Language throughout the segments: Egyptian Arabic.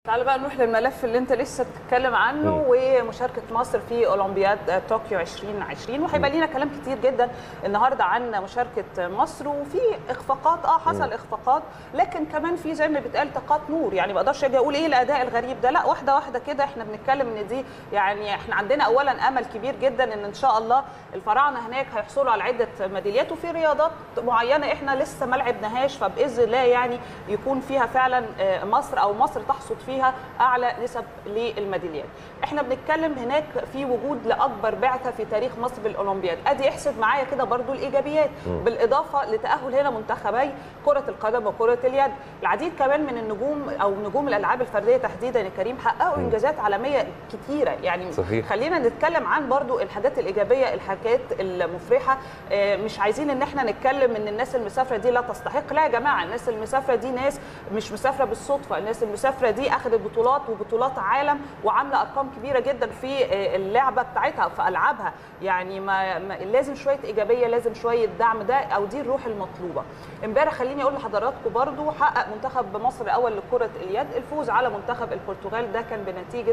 تعال بقى نروح للملف اللي انت لسه بتتكلم عنه مم. ومشاركه مصر في اولمبياد طوكيو 2020 وهيبقى لينا كلام كتير جدا النهارده عن مشاركه مصر وفي اخفاقات اه حصل اخفاقات لكن كمان في زي ما بيتقال طاقات نور يعني ما اقدرش اجي اقول ايه الاداء الغريب ده لا واحده واحده كده احنا بنتكلم ان دي يعني احنا عندنا اولا امل كبير جدا ان ان شاء الله الفراعنه هناك هيحصلوا على عده ميداليات وفي رياضات معينه احنا لسه ما لعبناهاش فباذن الله يعني يكون فيها فعلا آه، مصر او مصر تحصد فيها اعلى نسب للميداليات احنا بنتكلم هناك في وجود لاكبر بعثه في تاريخ مصر بالاولمبياد ادي احسب معايا كده برضو الايجابيات بالاضافه لتاهل هنا منتخبي كره القدم وكره اليد العديد كمان من النجوم او نجوم الالعاب الفرديه تحديدا يا كريم حققوا انجازات عالميه كتيره يعني صحيح. خلينا نتكلم عن برضو الحاجات الايجابيه الحاجات المفرحه آه، مش عايزين ان احنا نتكلم ان الناس المسافره دي لا تستحق لا يا جماعه الناس المسافره دي ناس مش مسافره بالصدفه الناس المسافره دي اخذت بطولات وبطولات عالم وعامله ارقام كبيره جدا في آه، اللعبه بتاعتها في العابها يعني ما ما- لازم شويه ايجابيه لازم شويه دعم ده او دي الروح المطلوبه امبارح خليني اقول لحضراتكم برضو حقق منتخب مصر الاول لكره اليد الفوز على منتخب البرتغال ده كان بنتيجه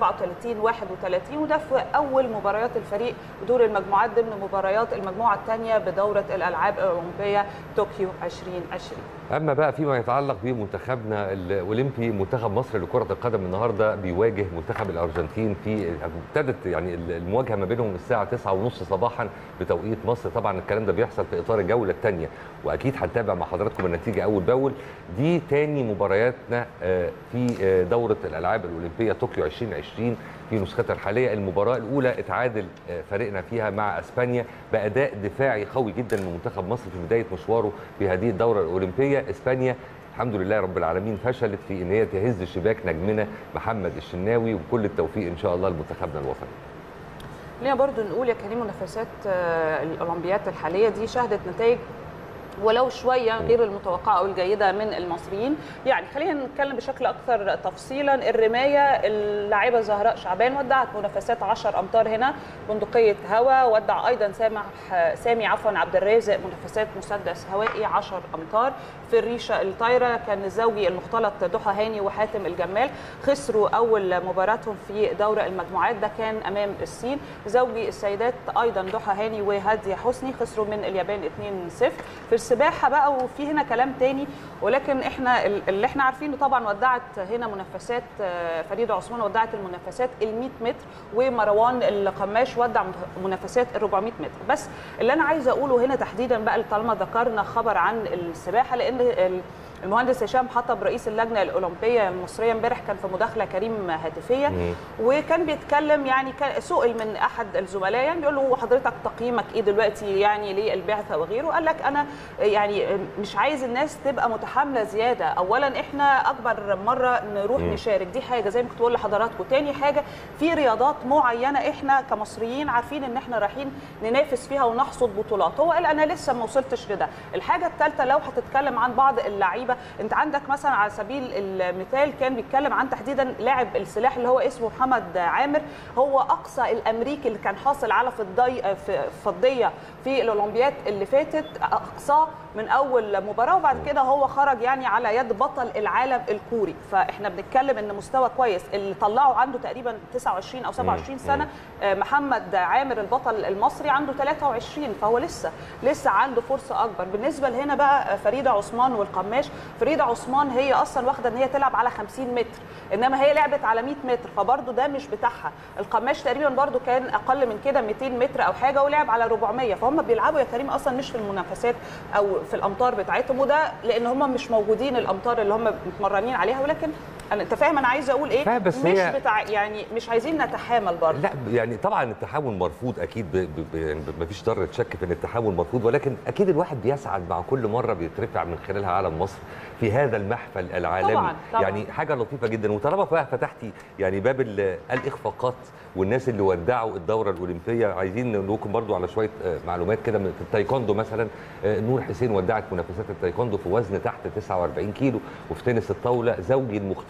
37 31 وده في اول مباريات الفريق بدور المجموعات ضمن مباريات المجموعه الثانيه بدوره الالعاب الاولمبيه طوكيو 2020 اما بقى فيما يتعلق بمنتخبنا الاولمبي منتخب مصر لكره القدم النهارده بيواجه منتخب الارجنتين في ابتدت يعني المواجهه ما بينهم الساعه 9:30 صباحا بتوقيت مصر طبعا الكلام ده بيحصل في اطار الجوله الثانيه واكيد هنتابع مع حضراتكم النتيجه اول باول دي تاني مبارياتنا آه، في آه، دوره الالعاب الاولمبيه طوكيو 2020 في نسختها الحاليه المباراه الاولى اتعادل آه، فريقنا فيها مع اسبانيا باداء دفاعي قوي جدا من منتخب مصر في بدايه مشواره في هذه الدوره الاولمبيه اسبانيا الحمد لله رب العالمين فشلت في ان هي تهز شباك نجمنا محمد الشناوي وكل التوفيق ان شاء الله لمنتخبنا الوطني خلينا برضو نقول يا كريم منافسات آه، الاولمبيات الحاليه دي شهدت نتائج ولو شويه غير المتوقعه او الجيده من المصريين يعني خلينا نتكلم بشكل اكثر تفصيلا الرمايه اللاعبه زهراء شعبان ودعت منافسات 10 امتار هنا بندقيه هوا ودع ايضا سامح سامي عفوا عبد الرازق منافسات مسدس هوائي 10 امتار في الريشه الطايره كان الزوجي المختلط ضحى هاني وحاتم الجمال خسروا اول مباراتهم في دور المجموعات ده كان امام الصين زوجي السيدات ايضا ضحى هاني وهاديه حسني خسروا من اليابان 2-0 في السباحه بقى وفي هنا كلام تاني ولكن احنا اللي احنا عارفينه طبعا ودعت هنا منافسات آه، فريده عثمان ودعت المنافسات ال 100 متر ومروان القماش ودع منافسات ال 400 متر بس اللي انا عايزه اقوله هنا تحديدا بقى طالما ذكرنا خبر عن السباحه لان ال- المهندس هشام حطب رئيس اللجنه الاولمبيه المصريه امبارح كان في مداخله كريم هاتفيه مم. وكان بيتكلم يعني كان سئل من احد الزملاء يعني بيقول له حضرتك تقييمك ايه دلوقتي يعني للبعثه وغيره قال لك انا يعني مش عايز الناس تبقى متحامله زياده اولا احنا اكبر مره نروح مم. نشارك دي حاجه زي ما كنت بقول لحضراتكم تاني حاجه في رياضات معينه احنا كمصريين عارفين ان احنا رايحين ننافس فيها ونحصد بطولات هو قال انا لسه ما وصلتش لده الحاجه الثالثه لو هتتكلم عن بعض اللعيبه انت عندك مثلا على سبيل المثال كان بيتكلم عن تحديدا لاعب السلاح اللي هو اسمه محمد عامر هو اقصى الامريكي اللي كان حاصل على فضي في فضيه في الاولمبياد اللي فاتت اقصاه من اول مباراه وبعد كده هو خرج يعني على يد بطل العالم الكوري فاحنا بنتكلم ان مستوى كويس اللي طلعه عنده تقريبا 29 او 27 سنه آه، محمد عامر البطل المصري عنده 23 فهو لسه لسه عنده فرصه اكبر بالنسبه لهنا بقى آه، فريده عثمان والقماش فريده عثمان هي اصلا واخده ان هي تلعب على 50 متر انما هي لعبت على 100 متر فبرضه ده مش بتاعها القماش تقريبا برضه كان اقل من كده 200 متر او حاجه ولعب على 400 فهم بيلعبوا يا كريم اصلا مش في المنافسات او في الامتار بتاعتهم وده لان هم مش موجودين الامتار اللي هم متمرنين عليها ولكن أنا انت فاهم انا عايزه اقول ايه فاهم، بس مش هي- بتاع يعني مش عايزين نتحامل برضه لا يعني طبعا التحول مرفوض اكيد ب... ب... ب... يعني ما فيش ذره شك في ان التحول مرفوض ولكن اكيد الواحد بيسعد مع كل مره بيترفع من خلالها علم مصر في هذا المحفل العالمي طبعاً، طبعاً. يعني حاجه لطيفه جدا وطالما بقى فتحتي يعني باب ال- الاخفاقات والناس اللي ودعوا الدوره الاولمبيه عايزين نقول لكم برضو على شويه آه، معلومات كده من- في التايكوندو مثلا آه، نور حسين ودعت منافسات التايكوندو في وزن تحت 49 كيلو وفي تنس الطاوله زوجي المختلط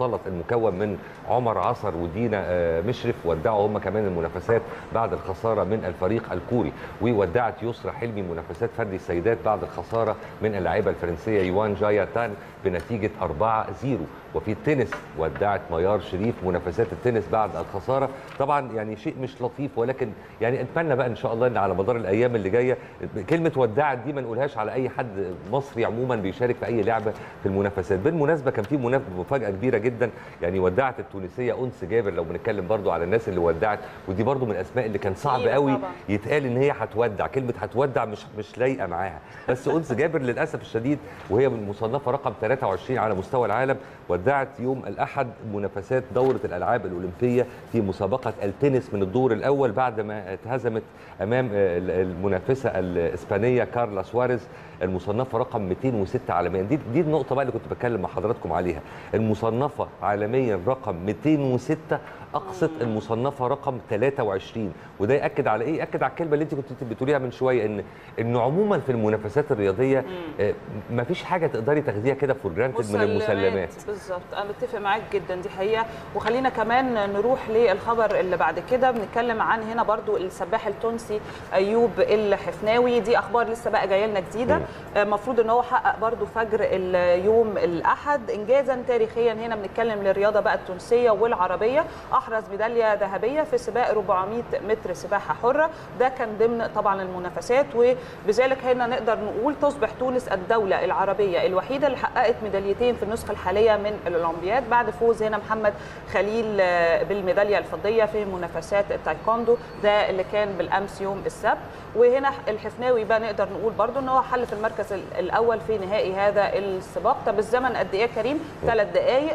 الخلط المكون من عمر عصر ودينا آه، مشرف ودعوا هم كمان المنافسات بعد الخساره من الفريق الكوري وودعت يسرى حلمي منافسات فردي السيدات بعد الخساره من اللاعبه الفرنسيه يوان جايا تان بنتيجه 4-0 وفي التنس ودعت ميار شريف منافسات التنس بعد الخساره طبعا يعني شيء مش لطيف ولكن يعني اتمنى بقى ان شاء الله ان على مدار الايام اللي جايه كلمه ودعت دي ما نقولهاش على اي حد مصري عموما بيشارك في اي لعبه في المنافسات بالمناسبه كان في منافسه مفاجاه كبيره جدا يعني ودعت التونسيه انس جابر لو بنتكلم برضو على الناس اللي ودعت ودي برضو من الاسماء اللي كان صعب كتير قوي طبعاً. يتقال ان هي هتودع كلمه هتودع مش مش لايقه معاها بس انس جابر للاسف الشديد وهي من مصنفه رقم 23 على مستوى العالم ودعت يوم الاحد منافسات دوره الالعاب الاولمبيه في مسابقه التنس من الدور الاول بعد ما اتهزمت امام ال- المنافسه الاسبانيه كارلا سواريز المصنفه رقم 206 عالميا دي دي النقطه بقى اللي كنت بتكلم مع حضراتكم عليها المصنفه عالميا رقم 206 اقصت المصنفه رقم 23 وده ياكد على ايه ياكد على الكلمه اللي انت كنت بتقوليها من شويه ان ان عموما في المنافسات الرياضيه ما فيش حاجه تقدري تاخديها كده فور جرانتد من المسلمات بالظبط انا متفق معاك جدا دي حقيقه وخلينا كمان نروح للخبر اللي بعد كده بنتكلم عن هنا برضو السباح التونسي ايوب الحفناوي دي اخبار لسه بقى جايه لنا جديده المفروض ان هو حقق برضو فجر اليوم الاحد انجازا تاريخيا هنا بنتكلم للرياضه بقى التونسيه والعربيه احرز ميداليه ذهبيه في سباق 400 متر سباحه حره ده كان ضمن طبعا المنافسات وبذلك هنا نقدر نقول تصبح تونس الدوله العربيه الوحيده اللي حققت ميداليتين في النسخه الحاليه من الاولمبياد بعد فوز هنا محمد خليل آه، بالميداليه الفضيه في منافسات التايكوندو ده اللي كان بالامس يوم السبت وهنا الحفناوي بقى نقدر نقول برضو ان هو حل في المركز ال- الاول في نهائي هذا السباق طب الزمن قد ايه يا كريم 3 دقائق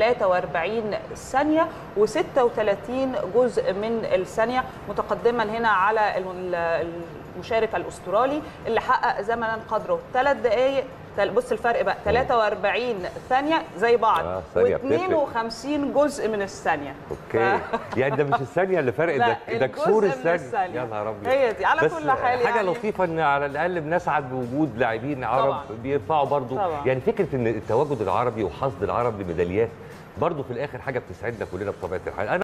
و43 ثانيه و36 جزء من الثانيه متقدما هنا على ال- المشارك الاسترالي اللي حقق زمنا قدره 3 دقائق تل- بص الفرق بقى 43 ثانيه زي بعض آه، ثانية بتفرق. و52 جزء من الثانيه اوكي يعني ده مش الثانيه اللي فرق لا، ده ده الجزء كسور من الثانيه الثانية. يا نهار ابيض هي دي، على بس كل حال حاجه يعني. لطيفه ان على الاقل بنسعد بوجود لاعبين عرب طبعاً. بيرفعوا برضو طبعاً. يعني فكره ان التواجد العربي وحصد العرب لميداليات برضو في الاخر حاجه بتسعدنا كلنا بطبيعه الحال انا